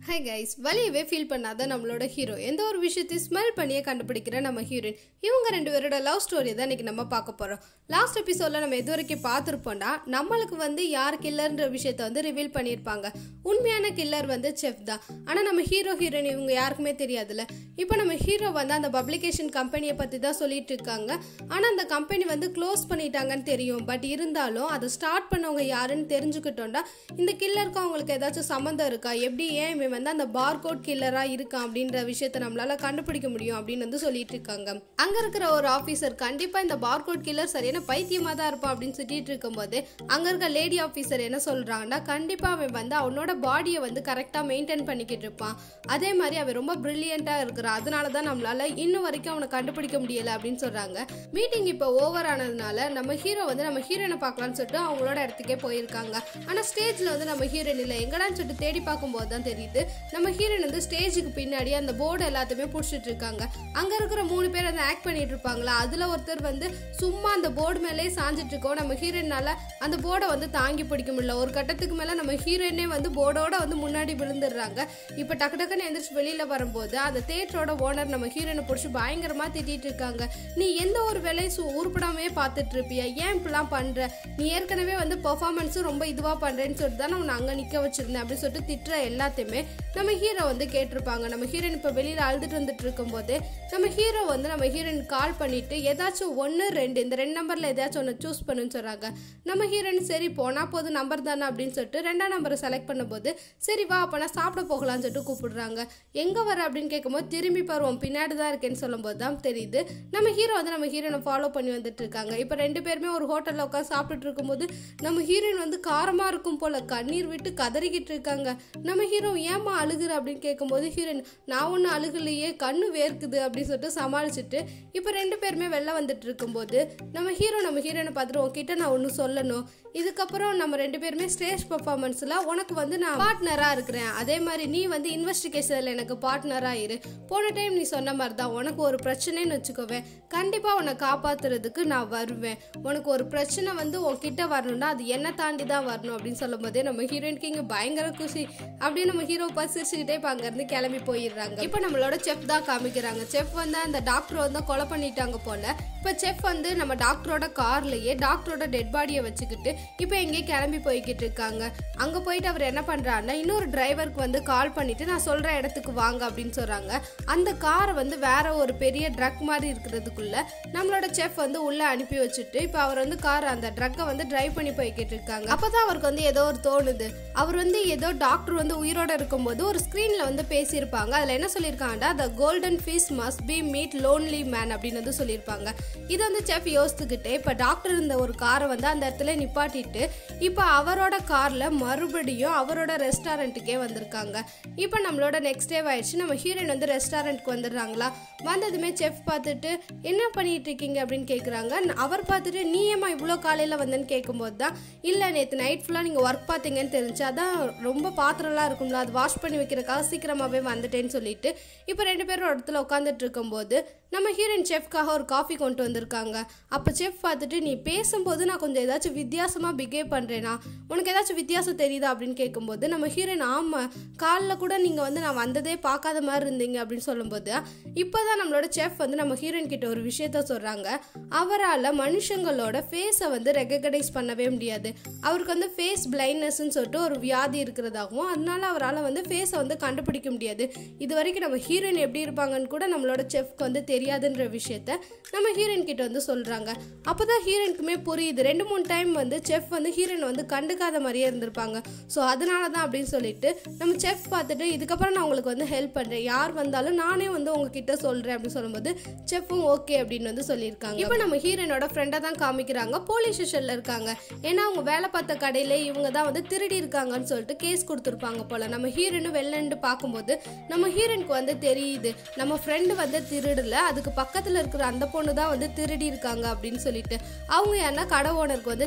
hi guys வலியவே feel பண்ணாத நம்மளோட hero எந்த ஒரு விஷயத்தையும் ஸ்மெல் பண்ணியே கண்டுபிடிக்கிற நம்ம ஹீரோயின் இவங்க ரெண்டு பேரோட லவ் ஸ்டோரி தான் இன்னைக்கு நம்ம பார்க்க போகிறோம் லாஸ்ட் எபிசோடில் நம்ம எது வரைக்கும் பார்த்துருப்போம்னா நம்மளுக்கு வந்து யார் கில்லர்ன்ற விஷயத்த வந்து ரிவீல் பண்ணியிருப்பாங்க உண்மையான கில்லர் வந்து செஃப் தான் ஆனால் நம்ம ஹீரோ ஹீரோயின் இவங்க யாருக்குமே தெரியாதுல்ல இப்போ நம்ம ஹீரோ வந்து அந்த பப்ளிகேஷன் கம்பெனியை பற்றி தான் சொல்லிட்டு இருக்காங்க ஆனால் அந்த கம்பெனி வந்து க்ளோஸ் பண்ணிட்டாங்கன்னு தெரியும் பட் இருந்தாலும் அதை ஸ்டார்ட் பண்ணவங்க யாருன்னு தெரிஞ்சுக்கிட்டோம்னா இந்த கில்லருக்கு அவங்களுக்கு ஏதாச்சும் சம்மந்தம் இருக்கா எப்படி ஏன் இவன் வந்து அந்த பார்கோட் கில்லராக இருக்கான் அப்படின்ற விஷயத்த நம்மளால கண்டுபிடிக்க முடியும் அப்படின்னு வந்து சொல்லிட்டு இருக்காங்க அங்கே இருக்கிற ஒரு ஆஃபீஸர் கண்டிப்பாக இந்த பார்கோட் கில்லர் சரியான பைத்தியமாக தான் இருப்பான் அப்படின்னு சொல்லிட்டு இருக்கும்போது அங்கே இருக்க லேடி ஆஃபீஸர் என்ன சொல்கிறாங்கன்னா கண்டிப்பாக அவன் வந்து அவனோட பாடியை வந்து கரெக்டாக மெயின்டைன் பண்ணிக்கிட்டு இருப்பான் அதே மாதிரி அவன் ரொம்ப ப்ரில்லியண்ட்டாக இருக்கிறான் அதனால தான் நம்மளால இன்னும் வரைக்கும் அவனை கண்டுபிடிக்க முடியல அப்படின்னு சொல்கிறாங்க மீட்டிங் இப்போ ஓவர் ஆனதுனால நம்ம ஹீரோ வந்து நம்ம ஹீரோயினை பார்க்கலான்னு சொல்லிட்டு அவங்களோட இடத்துக்கே போயிருக்காங்க ஆனால் ஸ்டேஜில் வந்து நம்ம ஹீரோயின் இல்லை எங்கடான்னு சொல்லிட்டு தேடி பார்க்கும்போது தான் தெரியுது நம்ம ஹீரோயின் வந்து ஸ்டேஜுக்கு பின்னாடி அந்த போர்டு எல்லாத்தையுமே பிடிச்சிட்டு இருக்காங்க அங்கே இருக்கிற மூணு பேர் வந்து ஆக்ட் பண்ணிட்டு இருப்பாங்களா அதில் ஒருத்தர் வந்து சும்மா அந்த போர்டு மேலே சாஞ்சிட்டு இருக்கோம் நம்ம ஹீரோயினால அந்த போர்டை வந்து தாங்கி பிடிக்க முடியல ஒரு கட்டத்துக்கு மேலே நம்ம ஹீரோயினே வந்து போர்டோட வந்து முன்னாடி விழுந்துடுறாங்க இப்போ டக்கு டக்குன்னு எந்திரிச்சு வெளியில் வரும்போது அந்த தேட்டரோட ஓனர் நம்ம ஹீரோயினை பிடிச்சி பயங்கரமாக திட்டிட்டு இருக்காங்க நீ எந்த ஒரு வேலையும் சு- உருப்படாமே பார்த்துட்டு இருப்பியா ஏன் இப்படிலாம் பண்ணுற நீ ஏற்கனவே வந்து பெர்ஃபார்மன்ஸும் ரொம்ப இதுவாக பண்ணுறேன்னு சொல்லிட்டு தான் நான் உன்னை அங்கே நிற்க வச்சிருந்தேன் அப்படின்னு சொல்லிட்டு திட்டுற எல்லாத்தையுமே நம்ம ஹீரோ வந்து கேட்டிருப்பாங்க நம்ம ஹீரோயின் இப்போ வெளியில் அழுதுட்டு வந்துட்டு இருக்கும்போது நம்ம ஹீரோ வந்து நம்ம ஹீரோயின் கால் பண்ணிட்டு ஏதாச்சும் ஒன்று ரெண்டு இந்த ரெண்டு நம்பரில் ஏதாச்சும் ஒன்று சூஸ் பண்ணுன்னு சொல்கிறாங்க நம்ம ஹீரோயின் சரி போனால் போதும் நம்பர் தானே அப்படின்னு சொல்லிட்டு ரெண்டாம் நம்பரை செலக்ட் பண்ணும்போது சரி வா அப்போ நான் சாப்பிட போகலான்னு சொல்லிட்டு கூப்பிடுறாங்க எங்கே வர அப்படின்னு கேட்கும்போது திரும்பி பருவம் பின்னாடி தான் இருக்கேன்னு சொல்லும்போது தான் தெரியுது நம்ம ஹீரோ வந்து நம்ம ஹீரோனை ஃபாலோ பண்ணி வந்துட்டு இருக்காங்க இப்போ ரெண்டு பேருமே ஒரு ஹோட்டலில் உட்காந்து சாப்பிட்டுட்டு இருக்கும்போது நம்ம ஹீரோயின் வந்து காரமாக இருக்கும் போல கண்ணீர் விட்டு கதறிக்கிட்டு இருக்காங்க நம்ம ஹீரோ ஏமா அழுகுற அப்படின்னு கேட்கும்போது ஹீரோயின் நான் ஒன்றும் அழுகலையே கண்ணு வேர்க்குது அப்படின்னு சொல்லிட்டு சமாளிச்சுட்டு இப்போ ரெண்டு பேருமே வெளில வந்துட்டு இருக்கும்போது நம்ம ஹீரோ நம்ம ஹீரோயினை பார்த்துட்டு உன்கிட்ட நான் ஒன்று சொல்லணும் இதுக்கப்புறம் நம்ம ரெண்டு பேருமே ஸ்டேஜ் பர்ஃபார்மன்ஸில் உனக்கு வந்து நான் பார்ட்னராக இருக்கிறேன் அதே மாதிரி நீ வந்து இன்வெஸ்டிகேஷனில் எனக்கு பார்ட்னராக இரு போன டைம் நீ சொன்ன மாதிரி தான் உனக்கு ஒரு பிரச்சனைன்னு வச்சுக்கோவேன் கண்டிப்பாக உன்னை காப்பாத்துறதுக்கு நான் வருவேன் உனக்கு ஒரு பிரச்சனை வந்து உன்கிட்ட வரணும்னா அது என்ன தாண்டி தான் வரணும் அப்படின்னு சொல்லும்போதே நம்ம ஹீரோயினுக்கு இங்கே பயங்கர குஷி அப்படியே நம்ம ஹீரோ பார்த்து சிரிச்சுக்கிட்டே இப்போ அங்கேருந்து கிளம்பி போயிடுறாங்க இப்போ நம்மளோட செஃப் தான் காமிக்கிறாங்க செஃப் வந்து அந்த டாக்டர் வந்து கொலை பண்ணிட்டாங்க போல இப்போ செஃப் வந்து நம்ம டாக்டரோட கார்லயே டாக்டரோட டெட் பாடியை வச்சுக்கிட்டு இப்போ எங்கேயோ கிளம்பி போய்கிட்டு இருக்காங்க அங்கே போயிட்டு அவர் என்ன பண்ணுறாருன்னா இன்னொரு டிரைவருக்கு வந்து கால் பண்ணிட்டு நான் சொல்கிற இடத்துக்கு வாங்க அப்படின்னு சொல்கிறாங்க அந்த காரை வந்து வேற ஒரு பெரிய ட்ரக் மாதிரி இருக்கிறதுக்குள்ள நம்மளோட செஃப் வந்து உள்ளே அனுப்பி வச்சுட்டு இப்போ அவர் வந்து கார் அந்த ட்ரக்கை வந்து டிரைவ் பண்ணி போய்கிட்டு இருக்காங்க அப்போ தான் அவருக்கு வந்து ஏதோ ஒரு தோணுது அவர் வந்து ஏதோ டாக்டர் வந்து உயிரோட இருக்கும்போது ஒரு ஸ்க்ரீனில் வந்து பேசியிருப்பாங்க அதில் என்ன சொல்லியிருக்காங்கன்னா the golden fish must be meet lonely man அப்படின்னு வந்து சொல்லியிருப்பாங்க இதை வந்து செஃப் யோசித்துக்கிட்டே இப்போ டாக்டர் இருந்த ஒரு காரை வந்து அந்த இடத்துல நிப்பாட்டிட்டு இப்போ அவரோட காரில் மறுபடியும் அவரோட ரெஸ்டாரண்ட்டுக்கே வந்திருக்காங்க இப்போ நம்மளோட நெக்ஸ்ட் டே ஆயிடுச்சு நம்ம ஹீரோயின் வந்து ரெஸ்டாரண்ட்க்கு வந்துடுறாங்களா வந்ததுமே செஃப் பார்த்துட்டு என்ன பண்ணிட்டு இருக்கீங்க அப்படின்னு கேட்குறாங்க அவர் பார்த்துட்டு நீ ஏமா இவ்வளோ காலையில் வந்தேன்னு கேட்கும்போது தான் இல்லை நேற்று நைட் ஃபுல்லாக நீங்கள் ஒர்க் பார்த்தீங்கன்னு தெரிஞ்சு அதான் ரொம்ப பாத்திரம்லாம் இருக்கும்ல அது வாஷ் பண்ணி வைக்கிறக்காக சீக்கிரமாகவே வந்துட்டேன்னு சொல்லிட்டு இப்போ ரெண்டு பேரும் ஒரு இடத்துல உட்காந்துட்டு இருக்கும்போது நம்ம ஹீரோயின் செஃப்காக ஒரு காஃபி கொண்டு வந்திருக்காங்க அப்போ செஃப் பார்த்துட்டு நீ பேசும்போது நான் கொஞ்சம் ஏதாச்சும் வித்தியாசமாக பிஹேவ் பண்ணுறேனா உனக்கு ஏதாச்சும் வித்தியாசம் தெரியுதா அப்படின்னு கேட்கும்போது நம்ம ஹீரோயின் ஆமாம் காலைல கூட நீங்கள் வந்து நான் வந்ததே பார்க்காத மாதிரி இருந்தீங்க அப்படின்னு சொல்லும்போது இப்போ தான் நம்மளோட செஃப் வந்து நம்ம ஹீரோயின் கிட்ட ஒரு விஷயத்த சொல்கிறாங்க அவரால் மனுஷங்களோட ஃபேஸை வந்து ரெகக்னைஸ் பண்ணவே முடியாது அவருக்கு வந்து ஃபேஸ் பிளைண்ட்னஸ்ன்னு சொல்லிட்டு ஒரு வியாதி இருக்கிறதாகவும் அதனால அவரால் வந்து ஃபேஸை வந்து கண்டுபிடிக்க முடியாது இது வரைக்கும் நம்ம ஹீரோயின் எப்படி இருப்பாங்கன்னு கூட நம்மளோட செஃப்க்கு வந்து தெரியாதுன்ற விஷயத்த நம்ம ஹீரோயின் கிட்ட வந்து சொல்கிறாங்க அப்போ தான் ஹீரோயினுக்குமே புரியுது ரெண்டு மூணு டைம் வந்து செஃப் வந்து ஹீரோயின் வந்து கண்டுக்காத மாதிரியே இருந்திருப்பாங்க ஸோ அதனால தான் அப்படின்னு சொல்லிட்டு நம்ம செஃப் பார்த்துட்டு இதுக்கப்புறம் நான் உங்களுக்கு வந்து ஹெல்ப் பண்ணுறேன் யார் வந்தாலும் நானே வந்து உங்ககிட்ட சொல்கிறேன் அப்படின்னு சொல்லும்போது செஃப்பும் ஓகே அப்படின்னு வந்து சொல்லியிருக்காங்க இப்போ நம்ம ஹீரோயினோட ஃப்ரெண்டை தான் காமிக்கிறாங்க போலீஸ் ஸ்டேஷனில் இருக்காங்க ஏன்னா அவங்க வேலை பார்த்த கடையில இவங்க தான் வந்து திருடி இருக்காங்கன்னு சொல்லிட்டு கேஸ் கொடுத்துருப்பாங்க போல நம்ம ஹீரோயினும் வெளிலண்டு பார்க்கும்போது நம்ம ஹீரோயினுக்கு வந்து தெரியுது நம்ம ஃப்ரெண்டு வந்து திருடல அதுக்கு பக்கத்தில் இருக்கிற அந்த பொண்ணு தான் வந்து திருடி இருக்காங்க அப்படின்னு சொல்லிட்டு அவங்க யாருன்னா கடை ஓனருக்கு வந்து தெரிஞ்ச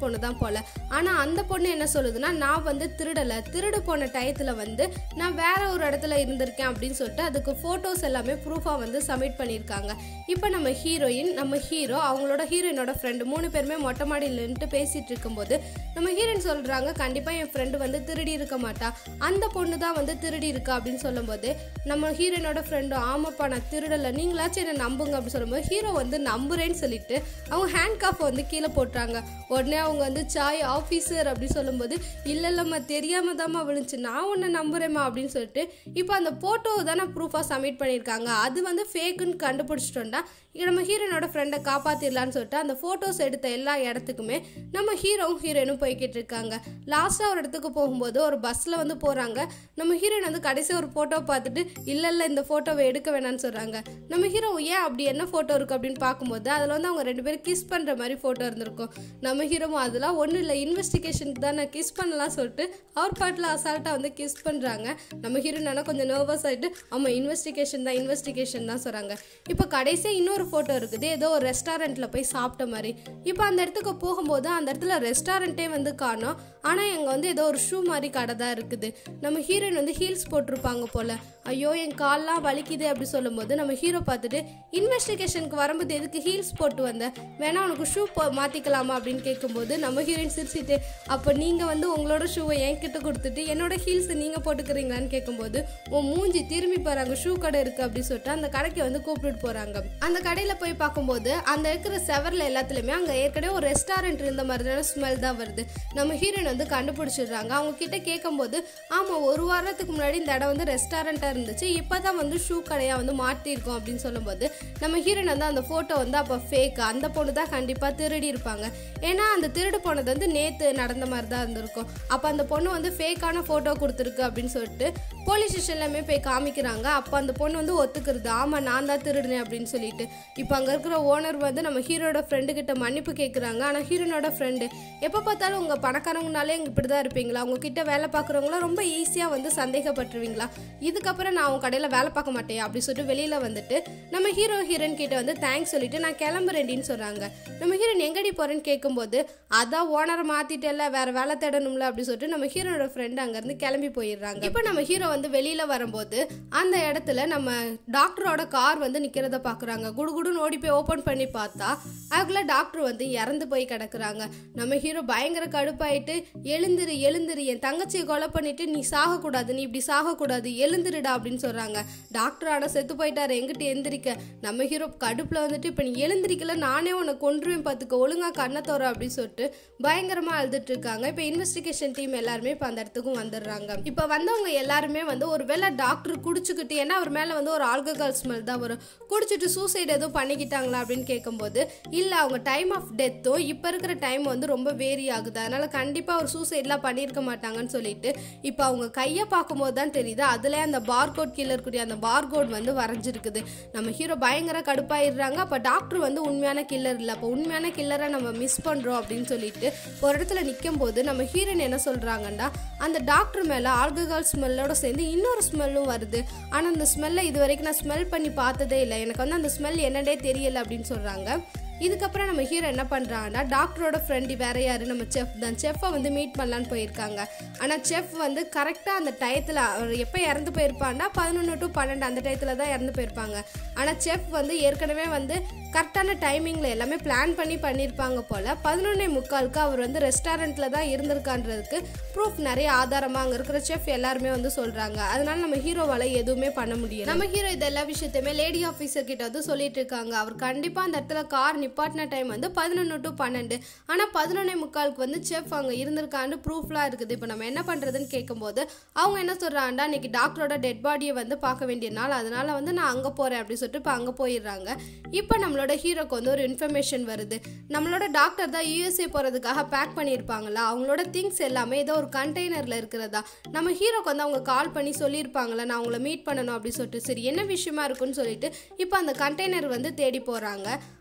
பொண்ணு தான் போல ஆனால் அந்த பொண்ணு என்ன சொல்லுதுன்னா நான் வந்து திருடலை திருடு போன டயத்தில் வந்து நான் வேற ஒரு இடத்துல இருந்திருக்கேன் அப்படின்னு சொல்லிட்டு அதுக்கு ஃபோட்டோஸ் எல்லாமே ப்ரூஃபாக வந்து சப்மிட் பண்ணியிருக்காங்க இப்போ நம்ம ஹீரோயின் நம்ம ஹீரோ அவங்களோட ஹீரோயினோட ஃப்ரெண்டு மூணு பேருமே மொட்டை மாடியில் நின்றுட்டு பேசிட்டு இருக்கும்போது நம்ம ஹீரோயின் சொல்கிறாங்க கண்டிப்பாக என் ஃப்ரெண்டு வந்து திருடி இருக்க மாட்டா அந்த பொண்ணு தான் வந்து திருடி இருக்கா அப்படின்னு சொல்லும்போது நம்ம ஹீரோயினோட ஃப்ரெண்டும் ஆமாப்பா நான் திருடலை நீங்களாச்சும் என்ன நம்புங்க அப்படின்னு சொல்லும்போது ஹீரோ வந்து நம்புறேன்னு சொல்லிட்டு அவங்க ஹேண்ட் காஃப் வந்து கீழே போட்டுறாங்க உடனே அவங்க வந்து சாய் ஆஃபீஸர் அப்படின்னு சொல்லும்போது இல்லை இல்லைம்மா தெரியாம தாம்மா விழுந்துச்சு நான் உன்னை நம்புறேம்மா அப்படின்னு சொல்லிட்டு இப்போ அந்த ஃபோட்டோ தானே ப்ரூஃபாக சப்மிட் பண்ணியிருக்காங்க அது வந்து ஃபேக்குன்னு கண்டுபிடிச்சிட்டோம்டா இங்க நம்ம ஹீரோனோட ஃப்ரெண்டை காப்பாற்றிடலான்னு சொல்லிட்டு அந்த ஃபோட்டோஸ் எடுத்த எல்லா இடத்துக்குமே நம்ம ஹீரோவும் ஹீரோயினும் போய்கிட்டு இருக்காங்க லாஸ்ட்டாக ஒரு இடத்துக்கு போகும்போது ஒரு பஸ்ஸில் வந்து போகிறாங்க நம்ம ஹீரோயின் வந்து கடைசி ஒரு ஃபோட்டோ பார்த்துட்டு இல்லை இல்லை இந்த ஃபோட்டோவை எடுக்க வேணாம்னு சொல்கிறாங்க நம்ம ஹீரோ ஏன் அப்படி என்ன ஃபோட்டோ இருக்குது அப்படின்னு பார்க்கும்போது அதில் வந்து அவங்க ரெண்டு பேரும் கிஸ் பண்ணுற மாதிரி ஃபோட்டோ இருந்திருக்கும் நம்ம ஹீரோவும் அதெல்லாம் ஒன்றும் இல்லை இன்வெஸ்டிகேஷனுக்கு தான் நான் கிஸ் பண்ணலாம் சொல்லிட்டு அவர் பாட்டில் அசால்ட்டாக வந்து கிஸ் பண்ணுறாங்க நம்ம ஹீரோனா கொஞ்சம் நர்வஸ் ஆகிட்டு ஆமாம் இன்வெஸ்டிகேஷன் தான் இன்வெஸ்டிகேஷன் தான் சொல்கிறாங்க இப்போ கடைசியாக இன்னொரு ஃபோட்டோ இருக்குது ஏதோ ஒரு ரெஸ்டாரண்ட்டில் போய் சாப்பிட்ட மாதிரி இப்போ அந்த இடத்துக்கு போகும்போது அந்த இடத்துல ரெஸ்டாரண்ட்டே வந்து காணோம் ஆனால் எங்கே வந்து ஏதோ ஒரு ஷூ மாதிரி கடை தான் இருக்குது நம்ம ஹீரோயின் வந்து ஹீல்ஸ் போட்டிருப்பாங்க போல் ஐயோ என் கால்லாம் வலிக்குது அப்படி சொல்லும்போது நம்ம ஹீரோ பார்த்துட்டு இன்வெஸ்டிகேஷனுக்கு வரும்போது எதுக்கு ஹீல்ஸ் போட்டு வந்த வேணா உனக்கு ஷூ போ மாற்றிக்கலாமா அப்படின்னு கேட்கும்போது நம்ம ஹீரோயின் சிரிச்சிட்டு அப்போ நீங்கள் வந்து உங்களோட ஷூவை என்கிட்ட கொடுத்துட்டு என்னோட ஹீல்ஸ் நீங்கள் போட்டுக்கிறீங்களான்னு கேட்கும்போது உன் மூஞ்சி திரும்பி போகிறாங்க ஷூ கடை இருக்குது அப்படின்னு சொல்லிட்டு அந்த கடைக்கு வந்து கூப்பிட்டுட்டு போகிறாங்க அந்த கடையில் போய் பார்க்கும்போது அந்த இருக்கிற செவரில் எல்லாத்துலேயுமே அங்கே ஏற்கனவே ஒரு ரெஸ்டாரண்ட் இருந்த மாதிரியான ஸ்மெல் தான் வருது நம்ம ஹீரோயின் வந்து கண்டுபிடிச்சிடுறாங்க அவங்க கிட்ட கேட்கும்போது ஆமாம் ஒரு வாரத்துக்கு முன்னாடி இந்த இடம் வந்து ரெஸ்டாரண்ட்டாக இருந்துச்சு இப்போ தான் வந்து ஷூ கடையாக வந்து மாற்றிருக்கோம் அப்படின்னு சொல்லும்போது நம்ம ஹீரோயின் வந்து அந்த ஃபோட்டோ வந்து அப்போ ஃபேக் அந்த பொண்ணு தான் கண்டிப்பாக திருடி இருப்பாங்க ஏன்னா அந்த திருடு போனது வந்து நேற்று நடந்த மாதிரி தான் இருந்திருக்கும் அப்போ அந்த பொண்ணு வந்து ஃபேக்கான ஃபோட்டோ கொடுத்துருக்கு அப்படின்னு சொல்லிட்டு போலீஸ் ஸ்டேஷன்லையுமே போய் காமிக்கிறாங்க அப்போ அந்த பொண்ணு வந்து ஒத்துக்கிறது ஆமாம் நான் தான் திருடினேன் அப்படின்னு சொல்லிட்டு இப்போ அங்கே இருக்கிற ஓனர் வந்து நம்ம ஹீரோட ஃப்ரெண்டு கிட்ட மன்னிப்பு கேட்குறாங்க ஆனால் ஹீரோனோட ஃப்ரெண்டு எப்போ பார்த்தாலும் உங்கள் பணக்காரங்கனாலே இங்கே இப்படி தான் இருப்பீங்களா உங்ககிட்ட வேலை பார்க்குறவங்களாம் ரொம்ப ஈஸியாக வந்து சந்தேகப்பட்டுருவீங்களா இதுக்கப்புறம் நான் உங்க கடையில் வேலை பார்க்க மாட்டேன் அப்படி சொல்லிட்டு வெளியில் வந்துட்டு நம்ம ஹீரோ ஹீரோயின் கிட்ட வந்து தேங்க்ஸ் சொல்லிட்டு நான் கிளம்புறேன்டின்னு சொல்கிறாங்க நம்ம ஹீரோயின் எங்கடி போகிறேன்னு கேட்கும்போது அதான் ஓனரை மாற்றிட்டேல்ல வேற வேலை தேடணும்ல அப்படி சொல்லிட்டு நம்ம ஹீரோனோட ஃப்ரெண்டு அங்கேருந்து கிளம்பி போயிடுறாங்க இப்போ நம்ம ஹீரோ வந்து வெளியில் வரும்போது அந்த இடத்துல நம்ம டாக்டரோட கார் வந்து நிற்கிறத பார்க்குறாங்க குடுகுடுன்னு ஓடி போய் ஓப்பன் பண்ணி பார்த்தா அதுக்குள்ள டாக்டர் வந்து இறந்து போய் கிடக்குறாங்க நம்ம ஹீரோ பயங்கர கடுப்பாயிட்டு எழுந்திரு எழுந்திரு என் தங்கச்சியை கொலை பண்ணிட்டு நீ சாகக்கூடாது நீ இப்படி சாகக்கூடாது எழுந்திருடா அப்படின்னு சொல்றாங்க டாக்டர் ஆனா செத்து போயிட்டாரு எங்கிட்ட எந்திரிக்க நம்ம ஹீரோ கடுப்புல வந்துட்டு இப்ப நீ எழுந்திரிக்கல நானே உன்னை கொன்றுவேன் பார்த்துக்க ஒழுங்கா கண்ணை தோற அப்படின்னு சொல்லிட்டு பயங்கரமா அழுதுட்டு இருக்காங்க இப்ப இன்வெஸ்டிகேஷன் டீம் எல்லாருமே இப்ப அந்த இடத்துக்கும் வந்துடுறாங்க இப்ப வந்தவங்க எல்லாருமே வந்து ஒருவேளை டாக்டர் குடிச்சுக்கிட்டு ஏன்னா அவர் மேல வந்து ஒரு ஆல்கஹால் ஸ்மெல் தான் வரும் குடிச்சிட்டு சூசைட் எதுவும் பண்ணிக்கிட்டாங்களா அப்படின்னு கேட்கும்போது இல்ல அவங்க டைம் ஆஃப் டெத்தும் இப்ப இருக்கிற டைம் வந்து ரொம்ப வேரி ஆகுது அதனால கண்டிப்பா ஒரு சூசைட்லாம் பண்ணியிருக்க மாட்டாங்கன்னு சொல்லிட்டு இப்போ அவங்க கையை பார்க்கும்போது தான் தெரியுது அதுல அந்த பார்கோட் கீழே இருக்கக்கூடிய அந்த பார்கோட் வந்து வரைஞ்சிருக்குது நம்ம ஹீரோ பயங்கர கடுப்பாயிடுறாங்க அப்போ டாக்டர் வந்து உண்மையான கில்லர் இல்லை அப்போ உண்மையான கில்லரை நம்ம மிஸ் பண்றோம் அப்படின்னு சொல்லிட்டு ஒரு இடத்துல நிற்கும் போது நம்ம ஹீரோயின் என்ன சொல்றாங்கன்னா அந்த டாக்டர் மேல ஆல்கஹால் ஸ்மெல்லோட சேர்ந்து இன்னொரு ஸ்மெல்லும் வருது ஆனா அந்த ஸ்மெல்லை இது வரைக்கும் நான் ஸ்மெல் பண்ணி பார்த்ததே இல்லை எனக்கு வந்து அந்த ஸ்மெல் என்னடே தெரியல அப்படின்னு சொல்றாங்க இதுக்கப்புறம் நம்ம ஹீரோ என்ன பண்ணுறாங்கன்னா டாக்டரோட ஃப்ரெண்டு வேற யாரு நம்ம செஃப் தான் செஃப்பை வந்து மீட் பண்ணலான்னு போயிருக்காங்க ஆனால் செஃப் வந்து கரெக்டாக அந்த டயத்தில் அவர் எப்போ இறந்து போயிருப்பான்னா பதினொன்று டு பன்னெண்டு அந்த டயத்தில் தான் இறந்து போயிருப்பாங்க ஆனால் செஃப் வந்து ஏற்கனவே வந்து கரெக்டான டைமிங்கில் எல்லாமே பிளான் பண்ணி பண்ணியிருப்பாங்க போல் பதினொன்னே முக்காலுக்கு அவர் வந்து ரெஸ்டாரண்ட்டில் தான் இருந்திருக்கான்றதுக்கு ப்ரூஃப் நிறைய ஆதாரமாக அங்கே இருக்கிற செஃப் எல்லாருமே வந்து சொல்கிறாங்க அதனால நம்ம ஹீரோவால் எதுவுமே பண்ண முடியும் நம்ம ஹீரோ இது எல்லா விஷயத்தையுமே லேடி ஆஃபீஸர் கிட்ட வந்து சொல்லிட்டு இருக்காங்க அவர் கண்டிப்பாக அந்த இடத்துல கார் நிப்பாட்டின டைம் வந்து பதினொன்று டு பன்னெண்டு ஆனால் பதினொன்னே முக்காலுக்கு வந்து செஃப் அங்கே இருந்திருக்கான்னு ப்ரூஃப்லாம் இருக்குது இப்போ நம்ம என்ன பண்ணுறதுன்னு கேட்கும்போது அவங்க என்ன சொல்கிறாங்கன்னா இன்னைக்கு டாக்டரோட டெட் பாடியை வந்து பார்க்க வேண்டிய நாள் அதனால வந்து நான் அங்கே போகிறேன் அப்படின்னு சொல்லிட்டு இப்போ அங்கே போயிடுறாங்க இப்போ நம்மளோட ஹீரோக்கு வந்து ஒரு இன்ஃபர்மேஷன் வருது நம்மளோட டாக்டர் தான் யூஎஸ்ஏ போகிறதுக்காக பேக் பண்ணியிருப்பாங்களா அவங்களோட திங்ஸ் எல்லாமே ஏதோ ஒரு கண்டெய்னரில் இருக்கிறதா நம்ம ஹீரோக்கு வந்து அவங்க கால் பண்ணி சொல்லியிருப்பாங்களா நான் அவங்கள மீட் பண்ணணும் அப்படின்னு சொல்லிட்டு சரி என்ன விஷயமா இருக்குன்னு சொல்லிட்டு இப்போ அந்த கண்டெய்னர் வந்து தேடி போகிறாங்க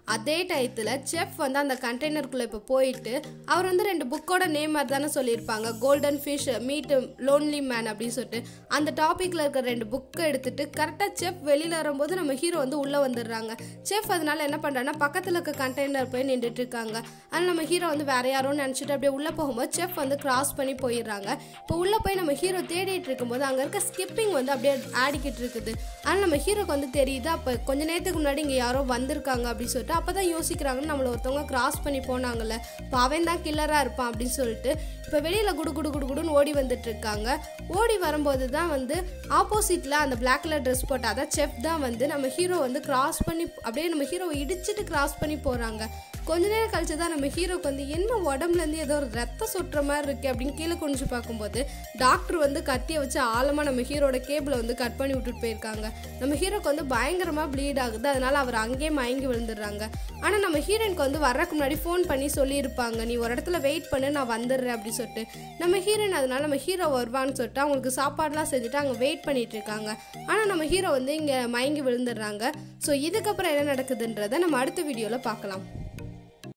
அதே டயத்தில் செஃப் வந்து அந்த கண்டெய்னருக்குள்ளே இப்போ போயிட்டு அவர் வந்து ரெண்டு புக்கோட நேம் மாதிரி தானே சொல்லியிருப்பாங்க golden fish meet lonely man அப்படின்னு சொல்லிட்டு அந்த டாப்பிக்கில் இருக்கிற ரெண்டு புக்கை எடுத்துட்டு கரெக்டாக செஃப் வெளியில் வரும்போது நம்ம ஹீரோ வந்து உள்ளே வந்துடுறாங்க செஃப் அதனால என்ன பண்ணுறாங்கன்னா பக்கத்தில் இருக்க கண்டெய்னர் போய் நின்றுட்டு இருக்காங்க அதனால் நம்ம ஹீரோ வந்து வேற யாரும் நினச்சிட்டு அப்படியே உள்ளே போகும்போது செஃப் வந்து கிராஸ் பண்ணி போயிடுறாங்க இப்போ உள்ளே போய் நம்ம ஹீரோ தேடிட்டு இருக்கும்போது அங்கே இருக்க ஸ்கிப்பிங் வந்து அப்படியே ஆடிக்கிட்டு இருக்குது ஆனால் நம்ம ஹீரோக்கு வந்து தெரியுது அப்போ கொஞ்ச நேரத்துக்கு முன்னாடி இங்கே யாரோ வந்திருக்காங்க அப்படின்னு சொல்லிட்டு அப்போ தான் யோசிக்கிறாங்க நம்மளை ஒருத்தவங்க கிராஸ் பண்ணி போனாங்கல்ல இப்போ அவன் தான் கில்லராக இருப்பான் அப்படின்னு சொல்லிட்டு இப்போ வெளியில் குடு குடு குடு குடுன்னு ஓடி வந்துட்டு இருக்காங்க ஓடி வரும்போது தான் வந்து ஆப்போசிட்டில் அந்த பிளாக் கலர் ட்ரெஸ் போட்ட அதான் செஃப் தான் வந்து நம்ம ஹீரோ வந்து கிராஸ் பண்ணி அப்படியே நம்ம ஹீரோவை இடிச்சிட்டு கிராஸ் பண்ணி போகிறாங்க கொஞ்ச நேரம் கழிச்சு தான் நம்ம ஹீரோக்கு வந்து என்ன உடம்புலேருந்து ஏதோ ஒரு ரத்தம் சொட்டுற மாதிரி இருக்குது அப்படின்னு கீழே குனிஞ்சு பார்க்கும்போது டாக்டர் வந்து கத்தியை வச்சு ஆழமாக நம்ம ஹீரோட கேபிளை வந்து கட் பண்ணி விட்டுட்டு போயிருக்காங்க நம்ம ஹீரோக்கு வந்து பயங்கரமாக ப்ளீட் ஆகுது அதனால அவர் அங்கேயே மயங்கி விழுந்துடுறாங்க ஆனால் நம்ம ஹீரோயினுக்கு வந்து வர்றதுக்கு முன்னாடி ஃபோன் பண்ணி சொல்லியிருப்பாங்க நீ ஒரு இடத்துல வெயிட் பண்ணு நான் வந்துடுறேன் அப்படின்னு சொல்லிட்டு நம்ம ஹீரோயின் அதனால நம்ம ஹீரோ வருவான்னு சொல்லிட்டு அவங்களுக்கு சாப்பாடுலாம் செஞ்சுட்டு அங்கே வெயிட் பண்ணிட்டு இருக்காங்க ஆனால் நம்ம ஹீரோ வந்து இங்கே மயங்கி விழுந்துடுறாங்க ஸோ இதுக்கப்புறம் என்ன நடக்குதுன்றதை நம்ம அடுத்த வீடியோவில் பார்க்கலாம்